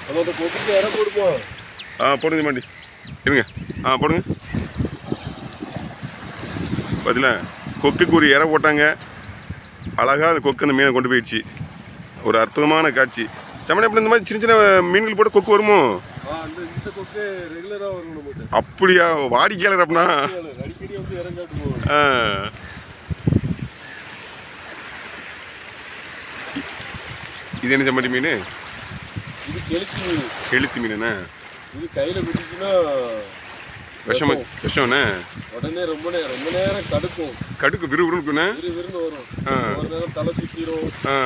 நம்ம அந்த கொக்குக்கு இடம் கொடுப்போம் ஆ போடுங்க மாண்டி இருங்க ஆ போடுங்க பதில கொக்குக்கு ஒரு இறை போட்டாங்க அழகாக அந்த கொக்கு அந்த மீனை கொண்டு போயிடுச்சு ஒரு அற்புதமான காட்சி சமணம் எப்படி இந்த மாதிரி சின்ன சின்ன மீன்கள் போட்டு கொக்கு வருமோ ஆ அந்த இந்த கொக்கு ரெகுலராக வரும் நம்மகிட்ட அப்படியா வாடிக்கையாளர் அப்படின்னா அடிக்கடி வந்து இடம் காட்டு போவோம் ஆ. இது என்ன சம்மடி மீன் இது கெளுத்தி மீன் கெளுத்தி மீனுண்ணே இது கையில் குடிச்சுன்னா விஷம் விஷம்ண்ணே உடனே ரொம்ப நேரம் ரொம்ப நேரம் கடுக்கும் கடுக்கு விறுவிறுன்னு இருக்குண்ணே விறு விறுன்னு வரும் ஆ. ஒரு நேரம் தலை சுத்திரும் ஆ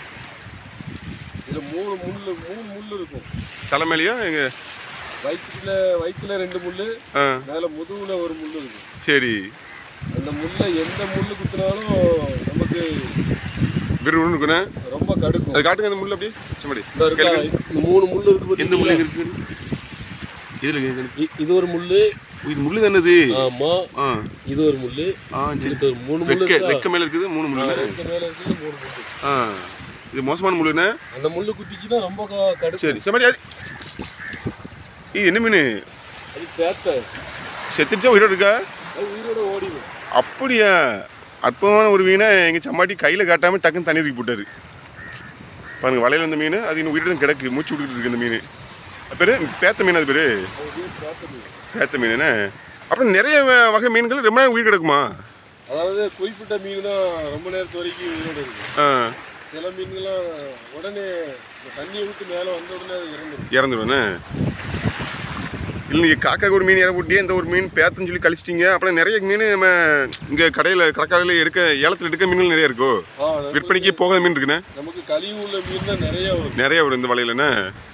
இதில் மூணு முள்ளு மூணு முள் இருக்கும் தலைமையிலையா எங்க வயிற்றுல வயிற்றுல ரெண்டு முள் ஆ மேலே முதுகுல ஒரு முள் இருக்கும் சரி அந்த முள்ளை எந்த முள் குத்துனாலும் நமக்கு விறுவிறுன்னு இருக்குண்ணே ரொம்ப கடுக்கும் அது காட்டுங்க அந்த முள் அப்படியே சம்மடி இந்த இருக்கா, இந்த மூணு முள் இருக்கு எந்த முள் பாத்தீங்களா? இருக்கு இதில் இருக்கு இ- இது ஒரு முள்ளு இது முள் தானது ஆமா ஆ இது ஒரு முள்ளு ஆ சரி இது ஒரு மூணு முள்ளு வெக்க இருக்கா? வெக்க மேலே இருக்குது மூணு முள் இதுக்கு மேல இருக்குது மூணு முள்ளு ஆ இது மோசமான முள்ளுண்ணே அந்த முள்ளு குத்திச்சுன்னா ரொம்ப க- கடுக்கும் சரி சம்மடி அது இது என்ன மீன் அது பேத்த செத்துடுச்சா உயிரோடு இருக்கா அது உயிரோட ஓடிடும் அப்படியா அற்புதமான ஒரு மீனை எங்கள் சம்மாட்டி கையில் காட்டாமல் டக்குன்னு தண்ணி தூக்கி போட்டாரு பாருங்க வலையில் வந்த மீன் அது இன்னும் உயிரிடம் கிடக்கு மூச்சு விட்டுக்கிட்டு இருக்கு இந்த மீன் அது பேர் பேத்த மீன் அது பேர் அது பேர் பேத்த மீன் பேத்த மீன் என்ன அப்புறம் நிறைய வ- வகை மீன்கள் ரொம்ப நேரம் உயிர் கிடக்குமா அதாவது குறிப்பிட்ட மீன் தான் ரொம்ப நேரத்து வரைக்கும் உயிரோட இருக்கு ஆ சில மீன்கள்லாம் உடனே இந்த தண்ணியை விட்டு மேலே வந்த உடனே அது இறந்துடும் இறந்துடுவேண்ணே இல்லை நீங்கள் காக்காக்கு ஒரு மீன் இற போட்டியே இந்த ஒரு மீன் பேத்துன்னு சொல்லி கழிச்சிட்டிங்க அப்புறம் நிறைய மீன் நம்ம இங்கே கடையில் கடற்கரையில் எடுக்க ஏலத்தில் எடுக்க மீன்கள் நிறைய இருக்கோ ஆ, நமக்கு- விற்பனைக்கு போகாத மீன் இருக்குண்ணே நமக்கு கழிவு உள்ள மீன் தான் நிறைய வரும் நிறைய வரும் இந்த வலையிலண்ணே